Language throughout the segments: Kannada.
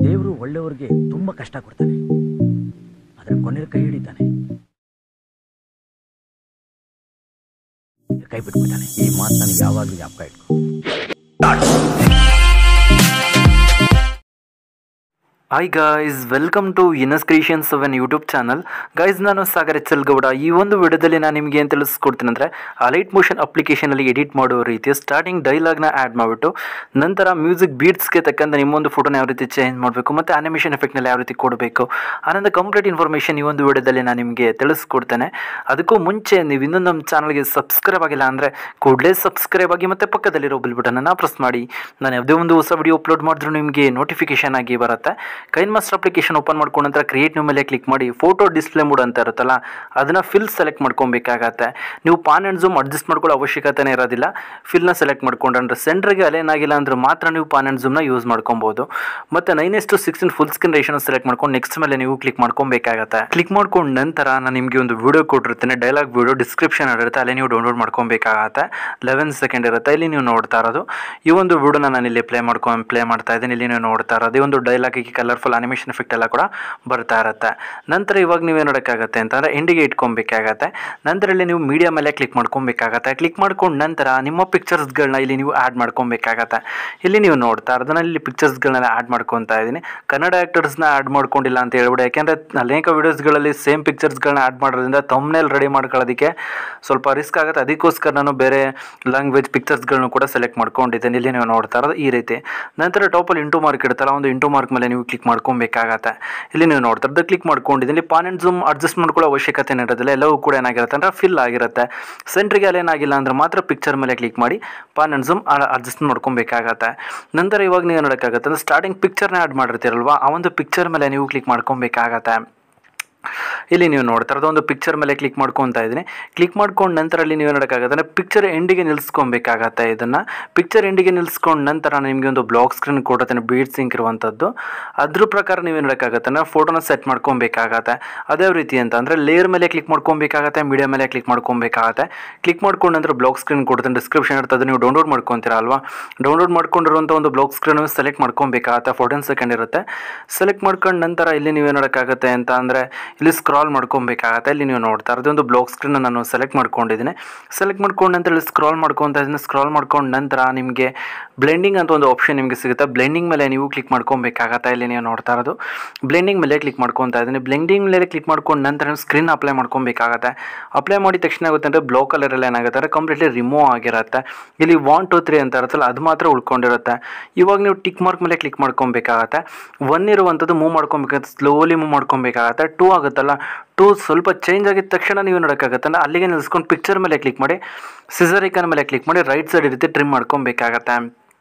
ದೇವರು ಒಳ್ಳೆಯವ್ರಿಗೆ ತುಂಬ ಕಷ್ಟ ಕೊಡ್ತಾನೆ ಆದರೆ ಕೊನೆಯಲ್ಲಿ ಕೈ ಹಿಡಿತಾನೆ ಕೈ ಬಿಟ್ಬಿಡ್ತಾನೆ ಈ ಮಾತು ನನಗೆ ಯಾವಾಗಲೂ ಜ್ಞಾಪಕ ಇಟ್ಕೊ ಹಾಯ್ ಗಾಯ್ಸ್ ವೆಲ್ಕಮ್ ಟು ಇನಸ್ ಕ್ರಿಯೇಷನ್ಸ್ ಅವನ್ ಯೂಟ್ಯೂಬ್ ಚಾನಲ್ ಗೈಸ್ ನಾನು ಸಾಗರ್ ಎಚ್ ಎಲ್ ಗೌಡ ಈ ಒಂದು ವಿಡಿಯೋದಲ್ಲಿ ನಾನು ನಿಮಗೆ ಏನು ತಿಳಿಸ್ಕೊಡ್ತೀನಿ ಅಂದರೆ ಅಲೈಟ್ ಮೋಷನ್ ಅಪ್ಲಿಕೇಶನಲ್ಲಿ ಎಡಿಟ್ ಮಾಡೋ ರೀತಿ ಸ್ಟಾರ್ಟಿಂಗ್ ಡೈಲಾಗ್ನ ಆ್ಯಡ್ ಮಾಡಿಬಿಟ್ಟು ನಂತರ ಮ್ಯೂಸಿಕ್ ಬೀಟ್ಸ್ಗೆ ತಕ್ಕಂಥ ನಿಮ್ಮೊಂದು ಫೋಟೋನ ಯಾವ ರೀತಿ ಚೇಂಜ್ ಮಾಡಬೇಕು ಮತ್ತು ಅನಿಮೇಷನ್ ಎಫೆಕ್ಟ್ನಲ್ಲಿ ಯಾವ ರೀತಿ ಕೊಡಬೇಕು ಅನ್ನೋದು ಕಂಪ್ಲೀಟ್ ಇನ್ಫಾರ್ಮೇಷನ್ ಈ ಒಂದು ವಿಡಿಯೋದಲ್ಲಿ ನಾನು ನಿಮಗೆ ತಿಳಿಸ್ಕೊಡ್ತೇನೆ ಅದಕ್ಕೂ ಮುಂಚೆ ನೀವು ಇನ್ನೂ ನಮ್ಮ ಚಾನಲ್ಗೆ ಸಬ್ಸ್ಕ್ರೈಬ್ ಆಗಿಲ್ಲ ಅಂದರೆ ಕೂಡಲೇ ಸಬ್ಸ್ಕ್ರೈಬ್ ಆಗಿ ಮತ್ತು ಪಕ್ಕದಲ್ಲಿರೋ ಬಿಲ್ ಬಟನನ್ನು ಪ್ರೆಸ್ ಮಾಡಿ ನಾನು ಯಾವುದೇ ಒಂದು ಹೊಸ ವಿಡಿಯೋ ಅಪ್ಲೋಡ್ ಮಾಡಿದ್ರೂ ನಿಮಗೆ ನೋಟಿಫಿಕೇಶನ್ ಆಗಿ ಬರುತ್ತೆ ಕೈನ್ ಮಾಸ್ಟರ್ ಅಪ್ಲಿಕೇಶನ್ ಓಪನ್ ಮಾಡ್ಕೊಂಡ ನಂತರ ಕ್ರಿಯೇಟ್ ನ್ಯೂ ಮೇಲೆ ಕ್ಲಿಕ್ ಮಾಡಿ ಫೋಟೋ ಡಿಸ್ಪ್ಲೇ ಮೂಡ್ ಅಂತ ಇರುತ್ತಲ್ಲ ಅದನ್ನು ಫಿಲ್ ಸೆಲೆಕ್ಟ್ ಮಾಡ್ಕೊಬೇಕಾಗತ್ತೆ ನೀವು ಪಾನ್ ಆ್ಯಂಡ್ ಝೂಮ್ ಅಡ್ಜಸ್ಟ್ ಮಾಡ್ಕೊಳ್ಳೋ ಅವಶ್ಯಕತೆನೇ ಇರೋದಿಲ್ಲ ಫಿಲ್ನ ಸೆಲೆಕ್ಟ್ ಮಾಡ್ಕೊಂಡ್ರೆ ಸೆಂಟ್ರಿಗೆ ಅಲೈನ್ ಆಗಿಲ್ಲ ಅಂದ್ರೆ ಮಾತ್ರ ನೀವು ಪಾನ್ ಆ್ಯಂಡ್ ಝೂಮ್ನ ಯೂಸ್ ಮಾಡ್ಕೊಬೋದು ಮತ್ತು nine is to sixteen full screen ರೇಷನ್ ಸೆಲೆಕ್ಟ್ ಮಾಡ್ಕೊಂಡು ನೆಕ್ಸ್ಟ್ ಮೇಲೆ ನೀವು ಕ್ಲಿಕ್ ಮಾಡ್ಕೊಬೇಕಾಗತ್ತೆ ಕ್ಲಿಕ್ ಮಾಡ್ಕೊಂಡ ನಂತರ ನಾನು ನಿಮಗೆ ಒಂದು ವಿಡಿಯೋ ಕೊಟ್ಟಿರ್ತೇನೆ ಡೈಲಾಗ್ ವಿಡಿಯೋ ಡಿಸ್ಕ್ರಿಪ್ಷನ್ ಇರುತ್ತೆ ಅಲ್ಲಿ ನೀವು ಡೌನ್ಲೋಡ್ ಮಾಡ್ಕೊಬೇಕಾಗತ್ತೆ ಲೆವೆನ್ ಸೆಕೆಂಡ್ ಇರುತ್ತೆ ಇಲ್ಲಿ ನೀವು ನೋಡ್ತಾ ಇರೋದು ಈ ಒಂದು ವಿಡಿಯೋನ ನಾನು ಇಲ್ಲಿ ಪ್ಲೇ ಮಾಡ್ಕೊಂಡು ಪ್ಲೇ ಮಾಡ್ತಾ ಇದ್ದೀನಿ ಇಲ್ಲಿ ನೀವು ನೋಡ್ತಾ ಇರೋದು ಈ ಒಂದು ಡೈಲಾಗಿಗೆ ಕಲರ್ಫುಲ್ ಅನಿಮೇಷನ್ ಎಫೆಕ್ಟ್ ಎಲ್ಲ ಕೂಡ ಬರ್ತಾ ಇರುತ್ತೆ ನಂತರ ಇವಾಗ ನೀವೇನು ನೋಡೋಕ್ಕಾಗತ್ತೆ ಅಂತಂದರೆ ಎಂಡಿಗೆ ಇಟ್ಕೊಬೇಕಾಗತ್ತೆ ನಂತರ ಇಲ್ಲಿ ನೀವು ಮೀಡಿಯಾ ಮೇಲೆ ಕ್ಲಿಕ್ ಮಾಡ್ಕೊಬೇಕಾಗತ್ತೆ ಕ್ಲಿಕ್ ಮಾಡ್ಕೊಂಡು ನಂತರ ನಿಮ್ಮ ಪಿಕ್ಚರ್ಸ್ಗಳನ್ನ ಇಲ್ಲಿ ನೀವು ಆ್ಯಡ್ ಮಾಡ್ಕೊಬೇಕಾಗತ್ತೆ ಇಲ್ಲಿ ನೀವು ನೋಡ್ತಾ ಇರೋದನ್ನ ಇಲ್ಲಿ ಪಿಕ್ಚರ್ಸ್ಗಳನ್ನೆಲ್ಲ ಆ್ಯಡ್ ಮಾಡ್ಕೊತಾ ಇದ್ದೀನಿ ಕನ್ನಡ ಆ್ಯಕ್ಟರ್ಸ್ನ ಆ್ಯಡ್ ಮಾಡ್ಕೊಂಡಿಲ್ಲ ಅಂತ ಹೇಳ್ಬಿಡಿ ಯಾಕೆಂದರೆ ಅನೇಕ ವೀಡಿಯೋಸ್ಗಳಲ್ಲಿ ಸೇಮ್ ಪಿಕ್ಚರ್ಸ್ಗಳನ್ನ ಆ್ಯಡ್ ಮಾಡೋದ್ರಿಂದ ತಮ್ಮನೇಲಿ ರೆಡಿ ಮಾಡ್ಕೊಳ್ಳೋದಕ್ಕೆ ಸ್ವಲ್ಪ ರಿಸ್ಕ್ ಆಗುತ್ತೆ ಅದಕ್ಕೋಸ್ಕರ ನಾನು ಬೇರೆ ಲ್ಯಾಂಗ್ವೇಜ್ ಪಿಕ್ಚರ್ಸ್ಗಳನ್ನು ಕೂಡ ಸೆಲೆಕ್ಟ್ ಮಾಡ್ಕೊಂಡಿದ್ದೇನೆ ಇಲ್ಲಿ ನೀವು ನೋಡ್ತಾ ಇರೋದು ಈ ರೀತಿ ನಂತರ ಟಾಪಲ್ಲಿ ಇಂಟು ಮಾರ್ಕ್ ಇಡ್ತಲ್ಲ ಒಂದು ಇಂಟು ಮಾರ್ಕ್ ಮೇಲೆ ನೀವು ಕ್ಲಿಕ್ ಮಾಡ್ಕೊಬೇಕಾಗತ್ತೆ ಇಲ್ಲಿ ನೀವು ನೋಡ್ತಾ ಇರೋದು ಕ್ಲಿಕ್ ಮಾಡ್ಕೊಂಡಿದ್ದೀನಿ ಇಲ್ಲಿ ಪಾನ್ ಆ್ಯಂಡ್ ಝೂಮ್ ಅಡ್ಜಸ್ಟ್ ಮಾಡ್ಕೊಳ್ಳೋ ಅವಶ್ಯಕತೆ ಇರೋದಿಲ್ಲ ಎಲ್ಲವೂ ಕೂಡ ಏನಾಗಿರುತ್ತೆ ಅಂದರೆ ಫಿಲ್ ಆಗಿರುತ್ತೆ ಸೆಂಟ್ರಿಗೆ ಅಲ್ಲಿ ಏನಾಗಿಲ್ಲ ಅಂದ್ರೆ ಮಾತ್ರ ಪಿಕ್ಚರ್ ಮೇಲೆ ಕ್ಲಿಕ್ ಮಾಡಿ ಪಾನ್ ಆ್ಯಂಡ್ ಝೂಮ್ ಅಡ್ಜಸ್ಟ್ ಮಾಡ್ಕೊಬೇಕಾಗತ್ತೆ ನಂತರ ಇವಾಗ ನೀವು ನೋಡೋಕ್ಕಾಗತ್ತೆ ಅಂದರೆ ಸ್ಟಾರ್ಟಿಂಗ್ ಪಿಕ್ಚರ್ನ ಆ್ಯಡ್ ಮಾಡಿರ್ತೀರಲ್ವಾ ಆ ಒಂದು ಪಿಕ್ಚರ್ ಮೇಲೆ ನೀವು ಕ್ಲಿಕ್ ಮಾಡ್ಕೊಬೇಕಾಗತ್ತೆ ಇಲ್ಲಿ ನೀವು ನೋಡ್ತಾ ಇರೋದು ಒಂದು ಪಿಕ್ಚರ್ ಮೇಲೆ ಕ್ಲಿಕ್ ಮಾಡ್ಕೊತಾ ಇದ್ದೀನಿ ಕ್ಲಿಕ್ ಮಾಡ್ಕೊಂಡು ನಂತರ ಅಲ್ಲಿ ನೀವು ನೋಡೋಕ್ಕಾಗತ್ತೆ ಅಂದರೆ ಪಿಕ್ಚರ್ ಎಂಡಿಗೆ ನಿಲ್ಲಿಸ್ಕೊಬೇಕಾಗತ್ತೆ ಇದನ್ನು ಪಿಕ್ಚರ್ ಎಂಡಿಗೆ ನಿಲ್ಲಿಸ್ಕೊಂಡು ನಂತರ ನಿಮಗೆ ಒಂದು ಬ್ಲಾಕ್ ಸ್ಕ್ರೀನ್ ಕೊಡುತ್ತೇನೆ ಬೀಡ್ ಸಿಂಕ್ ಇರುವಂಥದ್ದು ಅದ್ರ ಪ್ರಕಾರ ನೀವು ನೋಡೋಕ್ಕಾಗತ್ತೆ ಅಂದರೆ ಫೋಟೋನ ಸೆಟ್ ಮಾಡ್ಕೊಬೇಕಾಗತ್ತೆ ಅದೇ ರೀತಿ ಅಂತ ಅಂದರೆ ಲೇಯರ್ ಮೇಲೆ ಕ್ಲಿಕ್ ಮಾಡ್ಕೊಬೇಕಾಗತ್ತೆ ಮೀಡಿಯಾ ಮೇಲೆ ಕ್ಲಿಕ್ ಮಾಡ್ಕೊಬೇಕಾಗತ್ತೆ ಕ್ಲಿಕ್ ಮಾಡ್ಕೊಂಡು ನಂತರ ಬ್ಲಾಕ್ ಸ್ಕ್ರೀನ್ ಕೊಡ್ತೇನೆ ಡಿಸ್ಕ್ರಿಪ್ಷನ್ ಇರ್ತದೆ ನೀವು ಡೌನ್ಲೋಡ್ ಮಾಡ್ಕೊತೀರಾ ಅಲ್ವಾ ಡೌನ್ಲೋಡ್ ಮಾಡ್ಕೊಂಡಿರುವಂಥ ಒಂದು ಬ್ಲಾಕ್ ಸ್ಕ್ರೀನ್ ಸೆಲೆಕ್ಟ್ ಮಾಡ್ಕೊಬೇಕಾಗತ್ತೆ ಫೋರ್ಟೀನ್ ಸೆಕೆಂಡ್ ಇರುತ್ತೆ ಸೆಲೆಕ್ಟ್ ಮಾಡ್ಕೊಂಡು ನಂತರ ಇಲ್ಲಿ ನೀವು ನೋಡೋಕ್ಕಾಗತ್ತೆ ಅಂತ ಅಂದರೆ ಇಲ್ಲಿ ಸ್ಕ್ರಾಲ್ ಮಾಡ್ಕೊಬೇಕಾಗತ್ತೆ ಇಲ್ಲಿ ನೀವು ನೋಡ್ತಾ ಇರೋದು ಒಂದು ಬ್ಲಾಕ್ ಸ್ಕ್ರೀನ್ ನಾನು ಸೆಲೆಕ್ಟ್ ಮಾಡ್ಕೊಂಡಿದ್ದೀನಿ ಸೆಲೆಕ್ಟ್ ಮಾಡ್ಕೊಂಡು ನಂತರ ಇಲ್ಲಿ ಸ್ಕ್ರಾಲ್ ಮಾಡ್ಕೊತಾ ಇದ್ದೀನಿ ಸ್ಕ್ರಾಲ್ ಮಾಡ್ಕೊಂಡು ನಂತರ ನಿಮಗೆ ಬ್ಲೆಂಡಿಂಗ್ ಅಂತ ಒಂದು ಆಪ್ಷನ್ ನಿಮಗೆ ಸಿಗುತ್ತೆ ಬ್ಲೆಂಡಿಂಗ್ ಮೇಲೆ ನೀವು ಕ್ಲಿಕ್ ಮಾಡ್ಕೊಬೇಕಾಗತ್ತೆ ಇಲ್ಲಿ ನೀವು ನೋಡ್ತಾ ಇರೋದು ಬ್ಲೆಂಡಿಂಗ್ ಮೇಲೆ ಕ್ಲಿಕ್ ಮಾಡ್ಕೊತಾ ಇದ್ದೀನಿ ಬ್ಲೆಂಡಿಂಗ್ ಮೇಲೆ ಕ್ಲಿಕ್ ಮಾಡ್ಕೊಂಡು ನಂತರ ನೀವು ಸ್ಕ್ರೀನ್ ಅಪ್ಲೈ ಮಾಡ್ಕೊಬೇಕಾಗತ್ತೆ ಅಪ್ಲೈ ಮಾಡಿದ ತಕ್ಷಣ ಆಗುತ್ತೆ ಅಂದರೆ ಬ್ಲೋ ಕಲರಲ್ಲಿ ಏನಾಗುತ್ತೆ ಅಂದರೆ ಕಂಪ್ಲೀಟ್ಲಿ ರಿಮೂವ್ ಆಗಿರುತ್ತೆ ಇಲ್ಲಿ ಒನ್ ಟು ತ್ರೀ ಅಂತ ಇರುತ್ತಲ್ಲ ಅದು ಮಾತ್ರ ಉಳ್ಕೊಂಡಿರುತ್ತೆ ಇವಾಗ ನೀವು ಟಿಕ್ ಮಾರ್ಕ್ ಮೇಲೆ ಕ್ಲಿಕ್ ಮಾಡ್ಕೊಬೇಕಾಗತ್ತೆ ಒನ್ ಇರುವಂಥದ್ದು ಮೂವ್ ಮಾಡ್ಕೊಬೇಕಾಗತ್ತೆ ಸ್ಲೋಲಿ ಮೂವ್ ಮಾಡ್ಕೊಬೇಕಾಗತ್ತೆ ಟೂ ಆಗುತ್ತಲ್ಲ ಟೂ ಸ್ವಲ್ಪ ಚೇಂಜ್ ಆಗಿದ ತಕ್ಷಣ ನೀವು ನೋಡೋಕ್ಕಾಗತ್ತೆ ಅಂದರೆ ಅಲ್ಲಿಗೆ ನಿಲ್ಸ್ಕೊಂಡು ಪಿಕ್ಚರ್ ಮೇಲೆ ಕ್ಲಿಕ್ ಮಾಡಿ ಸಿಸರ್ ಐಕನ್ ಮೇಲೆ ಕ್ಲಿಕ್ ಮಾಡಿ ರೈಟ್ ಸೈಡ್ ರೀತಿ ಟ್ರಿಮ್ ಮಾಡ್ಕೊಬೇಕಾಗತ್ತೆ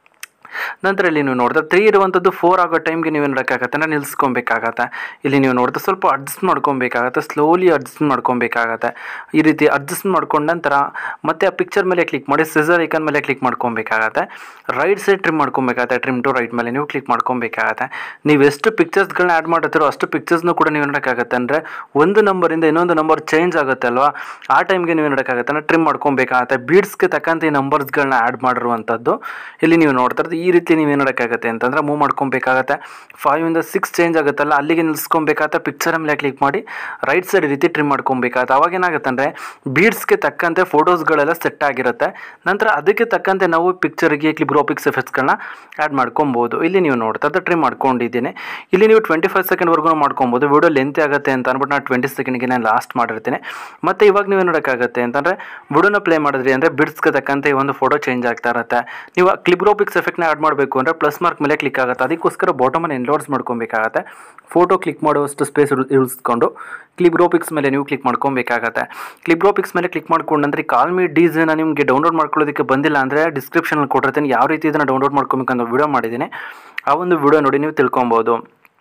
ನಂತರ ಇಲ್ಲಿ ನೀವು ನೋಡಿದ್ರೆ ತ್ರೀ ಇರುವಂಥದ್ದು ಫೋರ್ ಆಗೋ ಟೈಮ್ಗೆ ನೀವು ನೋಡೋಕ್ಕಾಗತ್ತೆ ಅಂದರೆ ನಿಲ್ಸ್ಕೊಬೇಕಾಗತ್ತೆ ಇಲ್ಲಿ ನೀವು ನೋಡಿದ್ರೆ ಸ್ವಲ್ಪ ಅಡ್ಜಸ್ಟ್ ಮಾಡ್ಕೊಬೇಕಾಗತ್ತೆ ಸ್ಲೋಲಿ ಅಡ್ಜಸ್ಟ್ ಮಾಡ್ಕೊಬೇಕಾಗತ್ತೆ ಈ ರೀತಿ ಅಡ್ಜಸ್ಟ್ ಮಾಡ್ಕೊಂಡ ನಂತರ ಮತ್ತೆ ಆ ಪಿಕ್ಚರ್ ಮೇಲೆ ಕ್ಲಿಕ್ ಮಾಡಿ ಸಿಸರ್ ಐಕನ್ ಮೇಲೆ ಕ್ಲಿಕ್ ಮಾಡ್ಕೊಬೇಕಾಗತ್ತೆ ರೈಟ್ ಸೈಡ್ ಟ್ರಿಮ್ ಮಾಡ್ಕೊಬೇಕಾಗತ್ತೆ ಟ್ರಿಮ್ ಟು ರೈಟ್ ಮೇಲೆ ನೀವು ಕ್ಲಿಕ್ ಮಾಡ್ಕೊಬೇಕಾಗತ್ತೆ ನೀವು ಎಷ್ಟು ಪಿಕ್ಚರ್ಸ್ಗಳನ್ನ ಆ್ಯಡ್ ಮಾಡಿರ್ತೀರೋ ಅಷ್ಟು ಪಿಕ್ಚರ್ಸ್ನು ಕೂಡ ನೀವು ನೋಡೋಕ್ಕಾಗತ್ತೆ ಅಂದರೆ ಒಂದು ನಂಬರಿಂದ ಇನ್ನೊಂದು ನಂಬರ್ ಚೇಂಜ್ ಆಗುತ್ತೆ ಅಲ್ವಾ ಆ ಟೈಮ್ಗೆ ನೀವು ನೋಡೋಕ್ಕಾಗತ್ತೆ ಅಂದರೆ ಟ್ರಿಮ್ ಮಾಡ್ಕೊಬೇಕಾಗತ್ತೆ ಬೀಡ್ಸ್ಗೆ ತಕ್ಕಂತೆ ಈ ನಂಬರ್ಸ್ಗಳನ್ನ ಆ್ಯಡ್ ಮಾಡಿರುವಂಥದ್ದು ಇಲ್ಲಿ ನೀವು ನೋಡ್ತಾ ಇರೋದು ಈ ರೀತಿ ನೀವು ಏನು ಮಾಡೋಕ್ಕಾಗತ್ತೆ ಅಂತಂದರೆ ಮೂವ್ ಮಾಡ್ಕೊಬೇಕಾಗತ್ತೆ ಫೈವ್ ಇಂದ ಸಿಕ್ಸ್ ಚೇಂಜ್ ಆಗುತ್ತಲ್ಲ ಅಲ್ಲಿಗೆ ನಿಲ್ಸ್ಕೊಬೇಕಾಗತ್ತೆ ಪಿಕ್ಚರ್ ಮೇಲೆ ಕ್ಲಿಕ್ ಮಾಡಿ ರೈಟ್ ಸೈಡ್ ರೀತಿ ಟ್ರಿಮ್ ಮಾಡ್ಕೊಬೇಕಾಗತ್ತೆ ಅವಾಗ ಏನಾಗುತ್ತೆ ಅಂದರೆ ಬೀಡ್ಸ್ಗೆ ತಕ್ಕಂತೆ ಫೋಟೋಸ್ಗಳೆಲ್ಲ ಸೆಟ್ ಆಗಿರುತ್ತೆ ನಂತರ ಅದಕ್ಕೆ ತಕ್ಕಂತೆ ನಾವು ಪಿಕ್ಚರ್ಗೆ ಕ್ಲಿಪ್ ಗ್ರೋಪಿಕ್ಸ್ ಎಫೆಕ್ಟ್ಸ್ಗಳನ್ನ ಆ್ಯಡ್ ಮಾಡ್ಕೊಬೋದು ಇಲ್ಲಿ ನೀವು ನೋಡ್ತಾ ಇರೋದು ಟ್ರಿಮ್ ಮಾಡ್ಕೊಂಡಿದ್ದೀನಿ ಇಲ್ಲಿ ನೀವು ಟ್ವೆಂಟಿ ಫೈವ್ ಸೆಕೆಂಡ್ವರೆಗೂ ಮಾಡ್ಕೊಬೋದು ವಿಡಿಯೋ ಲೆಂತ್ ಆಗುತ್ತೆ ಅಂತ ಅಂದ್ಬಿಟ್ಟು ನಾನು ಟ್ವೆಂಟಿ ಸೆಕೆಂಡ್ಗೆ ನಾನು ಲಾಸ್ಟ್ ಮಾಡಿರ್ತೀನಿ ಮತ್ತು ಇವಾಗ ನೀವು ನೋಡೋಕ್ಕಾಗತ್ತೆ ಅಂತಂದರೆ ವಿಡಿಯೋನ ಪ್ಲೇ ಮಾಡಿದ್ರಿ ಅಂದರೆ ಬಿಡ್ಸ್ಗೆ ತಕ್ಕಂತೆ ಈ ಒಂದು ಫೋಟೋ ಚೇಂಜ್ ಆಗ್ತಾ ಇರುತ್ತೆ ನೀವು ಕ್ಲಿಪ್ ಗ್ರೋಪಿಕ್ಸ್ ಎಫೆಕ್ಟ್ನ ಆ್ಯಡ್ ಮಾಡಬೇಕು ಅಂದರೆ ಪ್ಲಸ್ ಮಾರ್ಕ್ ಮೇಲೆ ಕ್ಲಿಕ್ ಆಗುತ್ತೆ ಅದಕ್ಕೋಸ್ಕರ ಬಾಟಮನ್ನು ಎನ್ಲೋಡ್ಸ್ ಮಾಡ್ಕೊಬೇಕಾಗತ್ತೆ ಫೋಟೋ ಕ್ಲಿಕ್ ಮಾಡುವಷ್ಟು ಸ್ಪೇಸ್ ಇಳಿಸ್ಕೊಂಡು ಕ್ಲಿಪ್ ಗ್ರೋಪಿಕ್ಸ್ ಮೇಲೆ ನೀವು ಕ್ಲಿಕ್ ಮಾಡ್ಕೊಬೇಕಾಗತ್ತೆ ಕ್ಲಿಪ್ ಗ್ರೋಪಿಕ್ಸ್ ಮೇಲೆ ಕ್ಲಿಕ್ ಮಾಡ್ಕೊಂಡು ನಂತರ ಕಾಲ್ ಮೀ ಡೀಸನ್ನ ನಿಮಗೆ ಡೌನ್ಲೋಡ್ ಮಾಡ್ಕೊಳ್ಳೋದಕ್ಕೆ ಬಂದಿಲ್ಲ ಅಂದರೆ ಡಿಸ್ಕ್ರಿಪ್ಷನಲ್ಲಿ ಕೊಟ್ಟಿರ್ತೀನಿ ಯಾವ ರೀತಿ ಇದನ್ನು ಡೌನ್ಲೋಡ್ ಮಾಡ್ಕೊಬೇಕಂತ ವಿಡಿಯೋ ಮಾಡಿದ್ದೀನಿ ಆ ಒಂದು ವಿಡಿಯೋ ನೋಡಿ ನೀವು ತಿಳ್ಕೊಬೋದು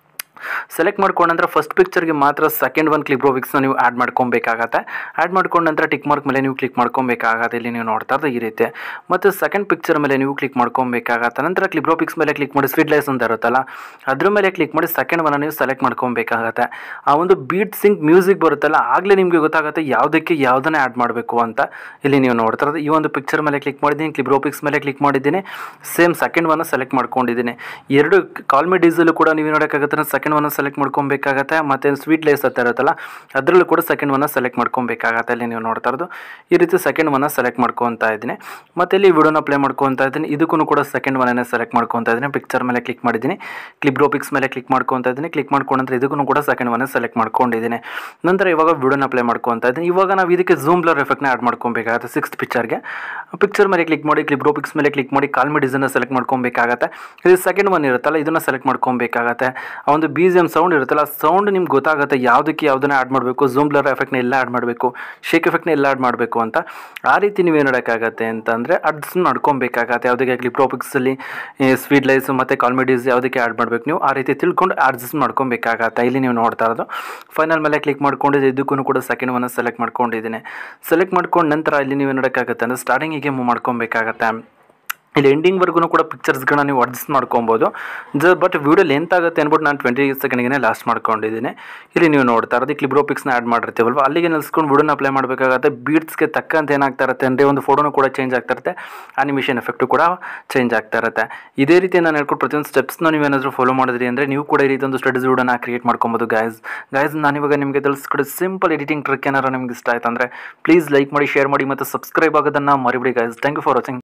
ಸೆಲೆಕ್ಟ್ ಮಾಡ್ಕೊಂಡ ನಂತರ ಫಸ್ಟ್ ಪಿಕ್ಚರ್ಗೆ ಮಾತ್ರ ಸೆಕೆಂಡ್ ಒನ್ ಕ್ಲಿಬ್ರೋವಿಕ್ಸ್ನ ನೀವು ಆ್ಯಡ್ ಮಾಡ್ಕೊಬೇಕಾಗತ್ತೆ ಆ್ಯಡ್ ಮಾಡ್ಕೊಂಡ ನಂತರ ಟಿಕ್ ಮಾರ್ಕ್ ಮೇಲೆ ನೀವು ಕ್ಲಿಕ್ ಮಾಡ್ಕೊಬೇಕಾಗತ್ತೆ ಇಲ್ಲಿ ನೀವು ನೋಡ್ತಾ ಇರೋದು ಈ ರೀತಿ ಮತ್ತು ಸೆಕೆಂಡ್ ಪಿಕ್ಚರ್ ಮೇಲೆ ನೀವು ಕ್ಲಿಕ್ ಮಾಡ್ಕೊಬೇಕಾಗತ್ತೆ ನಂತರ ಕ್ಲಿಬ್ರೋಪಿಕ್ಸ್ ಮೇಲೆ ಕ್ಲಿಕ್ ಮಾಡಿ ಸ್ವೀಟ್ ಲೈಸ್ ಅಂತ ಇರುತ್ತಲ್ಲ ಅದ್ರ ಮೇಲೆ ಕ್ಲಿಕ್ ಮಾಡಿ ಸೆಕೆಂಡ್ ಒನ್ನ ನೀವು ಸೆಲೆಕ್ಟ್ ಮಾಡ್ಕೊಬೇಕಾಗತ್ತೆ ಆ ಒಂದು ಬೀಟ್ ಸಿಂಕ್ ಮ್ಯೂಸಿಕ್ ಬರುತ್ತಲ್ಲ ಆಗಲೇ ನಿಮಗೆ ಗೊತ್ತಾಗುತ್ತೆ ಯಾವುದಕ್ಕೆ ಯಾವುದನ್ನೇ ಆ್ಯಡ್ ಮಾಡಬೇಕು ಅಂತ ಇಲ್ಲಿ ನೀವು ನೋಡ್ತಾ ಇರೋದು ಈ ಒಂದು ಪಿಕ್ಚರ್ ಮೇಲೆ ಕ್ಲಿಕ್ ಮಾಡಿದ್ದೀನಿ ಕ್ಲಿಬ್ರೋಪಿಕ್ಸ್ ಮೇಲೆ ಕ್ಲಿಕ್ ಮಾಡಿದ್ದೀನಿ ಸೇಮ್ ಸೆಕೆಂಡ್ ಒನ್ನ ಸೆಲೆಕ್ಟ್ ಮಾಡ್ಕೊಂಡಿದ್ದೀನಿ ಎರಡು ಕಾಲ್ಮಿ ಡೀಸಲು ಕೂಡ ನೀವು ನೋಡೋಕ್ಕಾಗತ್ತೆ ಸೆಕೆಂಡ್ ಒನ್ನ ಸೆಲೆಕ್ಟ್ ಮಾಡ್ಕೊಬೇಕಾಗತ್ತೆ ಮತ್ತು ಸ್ವೀಟ್ ಲೈಸ್ ಅಂತ ಇರುತ್ತಲ್ಲ ಅದರಲ್ಲೂ ಕೂಡ ಸೆಕೆಂಡ್ ಒನ್ನ ಸೆಲೆಕ್ಟ್ ಮಾಡ್ಕೊಬೇಕಾಗತ್ತೆ ಇಲ್ಲಿ ನೀವು ನೋಡ್ತಾ ಇರೋದು ಈ ರೀತಿ ಸೆಕೆಂಡ್ ಒನ್ನ ಸೆಲೆಕ್ಟ್ ಮಾಡ್ಕೊತಾ ಇದ್ದೀನಿ ಮತ್ತು ಇಲ್ಲಿ ವಿಡಿಯೋನ ಪ್ಲೇ ಮಾಡ್ಕೊತಾ ಇದ್ದೀನಿ ಇದಕ್ಕೂ ಕೂಡ ಸೆಕೆಂಡ್ ಒನ್ನೇ ಸೆಲೆಕ್ಟ್ ಮಾಡ್ಕೊತಾ ಇದ್ದೀನಿ ಪಿಕ್ಚರ್ ಮೇಲೆ ಕ್ಲಿಕ್ ಮಾಡಿದ್ದೀನಿ ಕ್ಲಿಬ್ರೋಪಿಕ್ಸ್ ಮೇಲೆ ಕ್ಲಿಕ್ ಮಾಡ್ಕೊತಾ ಇದ್ದೀನಿ ಕ್ಲಿಕ್ ಮಾಡ್ಕೊಂಡ್ರೆ ಇದಕ್ಕೂ ಕೂಡ ಸೆಕೆಂಡ್ ಒನ್ನೇ ಸೆಲೆಕ್ಟ್ ಮಾಡ್ಕೊಂಡಿದ್ದೀನಿ ನಂತರ ಇವಾಗ ವಿಡಿಯೋನ ಪ್ಲೇ ಮಾಡ್ಕೊತಾ ಇದ್ದೀನಿ ಇವಾಗ ನಾವು ಇದಕ್ಕೆ ಝೂಮ್ ಬ್ಲರ್ ಎಫೆಕ್ಟ್ನ ಆ್ಯಡ್ ಮಾಡ್ಕೊಬೇಕಾಗತ್ತೆ ಸಿಕ್ಸ್ತ್ ಪಿಕ್ಚರ್ಗೆ ಪಿಕ್ಚರ್ ಮೇಲೆ ಕ್ಲಿಕ್ ಮಾಡಿ ಕ್ಲಿಬ್ರೋಪಿಕ್ಸ್ ಮೇಲೆ ಕ್ಲಿಕ್ ಮಾಡಿ ಕಾಲ್ಮಿ ಡಿಸೈನ್ನ ಸೆಲೆಕ್ಟ್ ಮಾಡ್ಕೊಬೇಕಾಗತ್ತೆ ಇದು ಸೆಕೆಂಡ್ ಒನ್ ಇರುತ್ತಲ್ಲ ಇದನ್ನು ಸೆಲೆಕ್ಟ್ ಮಾಡ್ಕೊಬೇಕಾಗತ್ತೆ ಆ ಒಂದು ಬಿ ಜಿ ಎಮ್ ಸೌಂಡ್ ಇರುತ್ತಲ್ಲ ಸೌಂಡ್ ನಿಮ್ಗೆ ಗೊತ್ತಾಗುತ್ತೆ ಯಾವುದಕ್ಕೆ ಯಾವುದನ್ನ ಆ್ಯಡ್ ಮಾಡಬೇಕು ಝೂಮ್ ಬ್ಲರ್ ಎಫೆಕ್ಟ್ನ ಎಲ್ಲ ಆ್ಯಡ್ ಮಾಡಬೇಕು ಶೇಕ್ ಎಫೆಕ್ಟ್ನ ಎಲ್ಲ ಆ್ಯಡ್ ಮಾಡಬೇಕು ಅಂತ ಆ ರೀತಿ ನೀವು ಏನು ಮಾಡೋಕ್ಕಾಗತ್ತೆ ಅಂತಂದರೆ ಅಡ್ಸ್ ಮಾಡ್ಕೊಬೇಕಾಗತ್ತೆ ಯಾವುದಕ್ಕೆ ಕ್ಲಿಪ್ರೋಪಿಕ್ಸಲ್ಲಿ ಸ್ವೀಟ್ ಲೈಸ್ ಮತ್ತು ಕಾಲ್ಮಿಡೀಸ್ ಯಾವುದಕ್ಕೆ ಆ್ಯಡ್ ಮಾಡಬೇಕು ನೀವು ಆ ರೀತಿ ತಿಳ್ಕೊಂಡು ಅಡ್ಜಸ್ಟ್ ಮಾಡ್ಕೊಬೇಕಾಗತ್ತೆ ಇಲ್ಲಿ ನೀವು ನೋಡ್ತಾ ಇರೋದು ಫೈನಲ್ ಮೇಲೆ ಕ್ಲಿಕ್ ಮಾಡ್ಕೊಂಡಿದ್ದು ಇದಕ್ಕೂ ಕೂಡ ಸೆಕೆಂಡ್ ಒನ್ನ ಸೆಲೆಕ್ಟ್ ಮಾಡ್ಕೊಂಡಿದ್ದೀನಿ ಸೆಲೆಕ್ಟ್ ಮಾಡ್ಕೊಂಡು ನಂತರ ಇಲ್ಲಿ ನೀವು ಏನು ಮಾಡೋಕ್ಕಾಗತ್ತೆ ಅಂದರೆ ಸ್ಟಾರ್ಟಿಂಗಿಗೆ ಮೂವ್ ಮಾಡ್ಕೊಬೇಕಾಗತ್ತೆ ಇಲ್ಲಿ ಎಂಡಿಂಗ್ವರೆಗೂ ಕೂಡ ಪಿಕ್ಚರ್ಸ್ಗಳನ್ನ ನೀವು ಅಡ್ಜಸ್ಟ್ ಮಾಡ್ಕೊಬೋದು ಜ ಬಟ್ ವಿಡಿಯೋ ಲೆಂತ್ ಆಗುತ್ತೆ ಅಂದ್ಬಿಟ್ಟು ನಾನು ಟ್ವೆಂಟಿ ಸೆಕೆಂಡ್ಗೆ ಲಾಸ್ಟ್ ಮಾಡ್ಕೊಂಡಿದ್ದೀನಿ ಇಲ್ಲಿ ನೀವು ನೋಡ್ತಾ ಇರೋದು ಕ್ಲಿಬ್ರೋಪಿಕ್ಸ್ನ ಆ್ಯಡ್ ಮಾಡಿರ್ತೀವಲ್ವ ಅಲ್ಲಿಗೆ ನಿಲ್ಸ್ಕೊಂಡು ವಿಡಿಯೋನ ಅಪ್ಲೈ ಮಾಡಬೇಕಾಗುತ್ತೆ ಬೀಟ್ಸ್ಗೆ ತಕ್ಕಂತೆ ಏನಾಗ್ತಾ ಇರುತ್ತೆ ಅಂದರೆ ಒಂದು ಫೋಟೋನು ಕೂಡ ಚೇಂಜ್ ಆಗ್ತಾ ಇರುತ್ತೆ ಅನಿಮೇಷನ್ ಎಫೆಕ್ಟು ಕೂಡ ಚೇಂಜ್ ಆಗ್ತಾ ಇರುತ್ತೆ ಇದೇ ರೀತಿ ನಾನು ಹೇಳ್ಕೊಟ್ಟು ಪ್ರತಿಯೊಂದು ಸ್ಟೆಪ್ಸ್ನ ನೀವೇನಾದರೂ ಫಾಲೋ ಮಾಡಿದ್ರಿ ಅಂದರೆ ನೀವು ಕೂಡ ಈ ರೀತಿ ಒಂದು ಸ್ಟಡೀಸ್ ವಿಡಿಯೋನ ಕ್ರಿಯೇಟ್ ಮಾಡ್ಕೊಬೋದು ಗಾಯ್ಸ್ ಗಾಯ್ಸ್ ನಾನಿವಾಗ ನಿಮಗೆ ತಿಳಿಸ್ಕೊಡೋ ಸಿಂಪಲ್ ಎಡಿಟಿಂಗ್ ಟ್ರಿಕ್ ಏನಾರು ನಿಮ್ಗೆ ಇಷ್ಟ ಆಯ್ತು ಅಂದರೆ ಪ್ಲೀಸ್ ಲೈಕ್ ಮಾಡಿ ಶೇರ್ ಮಾಡಿ ಮತ್ತು ಸಬ್ಸ್ಕ್ರೈಬ್ ಆಗೋದನ್ನು ಮರಿಬಿಡಿ guys thank you for watching